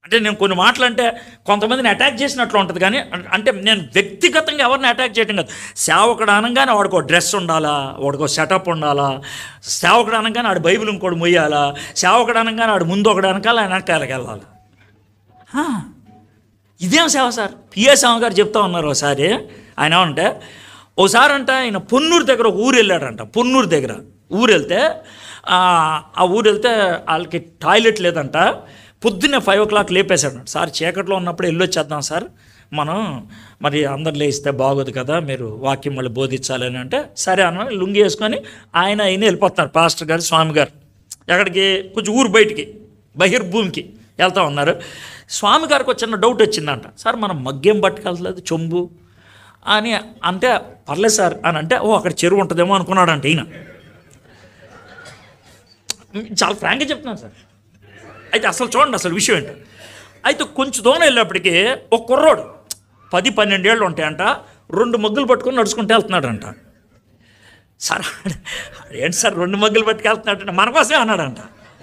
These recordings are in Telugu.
అంటే నేను కొన్ని మాటలు అంటే కొంతమందిని అటాక్ చేసినట్లు ఉంటుంది కానీ అం- అంటే నేను వ్యక్తిగతంగా ఎవరిని అటాక్ చేయడం కాదు సేవకుడు అనగానే వాడికి ఒక డ్రెస్ ఉండాలా వాడికి ఒక సెటప్ ఉండాలా సేవకుడు అనగానే ఆడు బైబిల్ ఇంకోటి మొయ్యాలా సేవకుడు అనగానే ఆడు ముందు ఒకటి అనకాల వెనకాలకి వెళ్ళాలి ఆ, ఇదేం సేవ సార్ పిఏ స్వామి గారు చెప్తా ఉన్నారు ఒకసారి ఆయన ఏమంటే ఒకసారి అంట ఆయన పొన్నూరు దగ్గర ఒక ఊరు వెళ్ళాడంట పొన్నూరు దగ్గర ఊరు వెళ్తే ఆ ఆ ఊరు వెళ్తే వాళ్ళకి టాయిలెట్ లేదంట పొద్దున్నే ఫైవ్ ఓ క్లాక్ లేపేశాడు సార్ చీకట్లో ఉన్నప్పుడు వెళ్ళొచ్చేద్దాం సార్ మనం మరి అందరు లేస్తే బాగోదు కదా మీరు వాక్యం మళ్ళీ బోధించాలి అని అంటే సరే అన్న లుంగి వేసుకొని ఆయన ఆయన వెళ్ళిపోతున్నారు పాస్టర్ గారు స్వామి గారు ఎక్కడికి కొంచెం ఊరు బయటికి బహిర్భూమికి వెళ్తా ఉన్నారు స్వామి గారికి ఒక చిన్న డౌట్ వచ్చిందంట సార్ మనం మగ్గేం పట్టుకెళ్ళలేదు చొంబు అని అంటే పర్లేదు సార్ అని అంటే ఓ అక్కడ చెరువు ఉంటుందేమో అనుకున్నాడంట ఈయన చాలా ఫ్రాంక్గా చెప్తున్నాను సార్ అయితే అసలు చూడండి అసలు విషయం ఏంటో అయితే కొంచెం దూరం వెళ్ళేప్పటికీ ఒక కుర్రోడు పది పన్నెండేళ్ళు ఉంటాయంట రెండు మగ్గులు పట్టుకొని నడుచుకుంటూ వెళ్తున్నాడంట సార్ ఆడ- ఏంటి సార్ రెండు మగ్గులు పట్టుకెళ్తున్నాడంటే మన కోసమే అన్నాడంట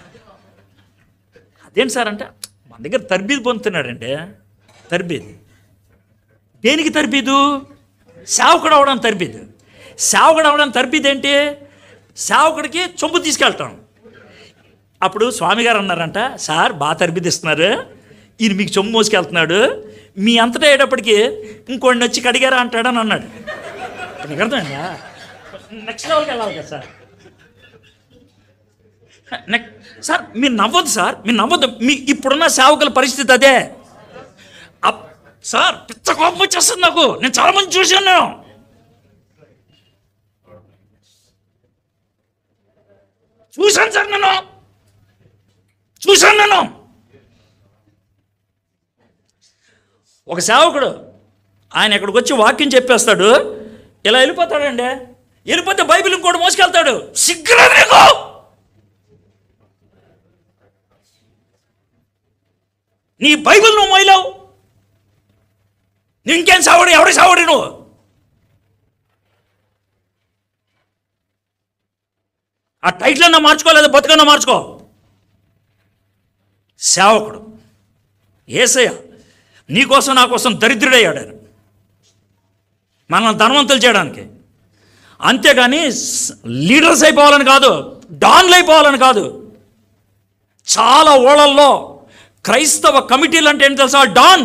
అదేంటి సార్ అంటే మన దగ్గర తర్బీదు పొందుతున్నాడంటే తర్బీదు దేనికి తర్బీదు సేవకుడు అవడానికి తర్బీదు సేవకుడు అవడానికి తర్బీదు ఏంటి సేవకుడికి చొంపు తీసుకెళ్తాం అప్పుడు స్వామి గారు అన్నారంట సార్ బాగా తర్బిదిస్తున్నారు ఈయన మీకు చొమ్ము మోసుకెళ్తున్నాడు మీ అంతటా అయ్యేటప్పటికి ఇంకోడిని వచ్చి కడిగారా అంటాడని అన్నాడు నీకు అర్థమైందా నెక్స్ట్ లెవెల్కి వెళ్ళాలి కదా సార్ నెక్ సార్ మీరు నవ్వద్దు సార్ మీరు నవ్వద్దు మీ ఇప్పుడున్న సేవకుల పరిస్థితి అదే అప్- సార్ పిచ్చ కోపం వచ్చేస్తుంది నాకు నేను చాలా మంది చూశాను నేను చూశాను సార్ నేను చూశాను నేను ఒక సేవకుడు ఆయన ఇక్కడికి వచ్చి వాక్యం చెప్పేస్తాడు ఇలా వెళ్ళిపోతాడండి వెళ్ళిపోతే బైబిల్ ఇంకోటి మోసుకెళ్తాడు సిగ్గులేదు నీకు నీ బైబిల్ నువ్వు మోయలేవు నువ్వు ఇంకేం సావుడు ఎవడి సావుడి నువ్వు ఆ టైటిల్ అన్నా మార్చుకోలేదు బతుకన్నా మార్చుకో సేవకుడు ఏసయ్య నీకోసం నా కోసం దరిద్రుడయ్యాడు ఆయన మనల్ని ధనవంతులు చేయడానికి అంతేగాని స్- లీడర్స్ అయిపోవాలని కాదు డాన్లు అయిపోవాలని కాదు చాలా ఓళ్ళల్లో క్రైస్తవ కమిటీలు అంటే ఏంటి తెలుసా డాన్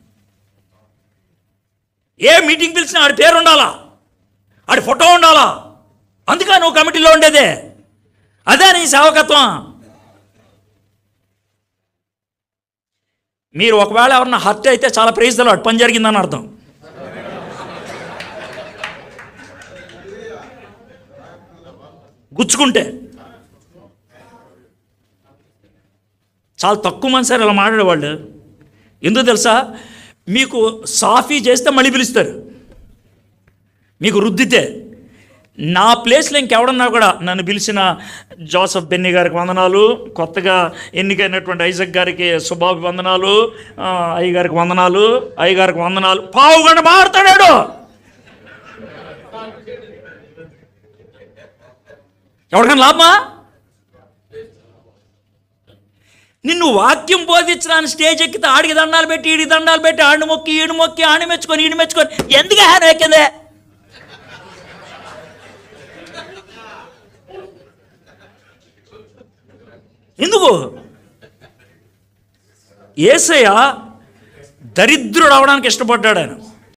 ఏ మీటింగ్ పిలిచినా ఆడి పేరు ఉండాలా ఆడి ఫోటో ఉండాలా అందుకే నువ్వు కమిటీలో ఉండేదే అదే నీ సేవకత్వం మీరు ఒకవేళ ఎవరన్నా హర్ట్ అయితే చాలా ప్రైజ్ అటు పని జరిగిందని అర్థం గుచ్చుకుంటే చాలా తక్కువ మంది సార్ ఇలా మాట్లాడేవాళ్ళు ఎందుకు తెలుసా మీకు సాఫీ చేస్తే మళ్ళీ పిలుస్తారు మీకు రుద్దితే నా ప్లేస్లో ఇంకెవడన్నా కూడా నన్ను పిలిచిన జోసఫ్ బెన్నీ గారికి వందనాలు కొత్తగా ఎన్నికైనటువంటి ఐజక్ గారికి శుభాభివందనాలు ఆ, అయ్య గారికి వందనాలు అయ్య గారికి వందనాలు పావు గంట మారుతాడాడు ఎవరికైనా లాభమా నిన్ను వాక్యం బోధించడానికి స్టేజ్ ఎక్కితే ఆడికి దండాలు పెట్టి ఈడికి దండాలు పెట్టి ఆడిని మొక్కి ఈడు మొక్కి ఆడిని మెచ్చుకొని ఈడు మెచ్చుకొని ఎందుకు హ్యాన్ ఎక్కిందే ఎందుకు ఏసయ్య దరిద్రుడు అవడానికి ఇష్టపడ్డాడు ఆయన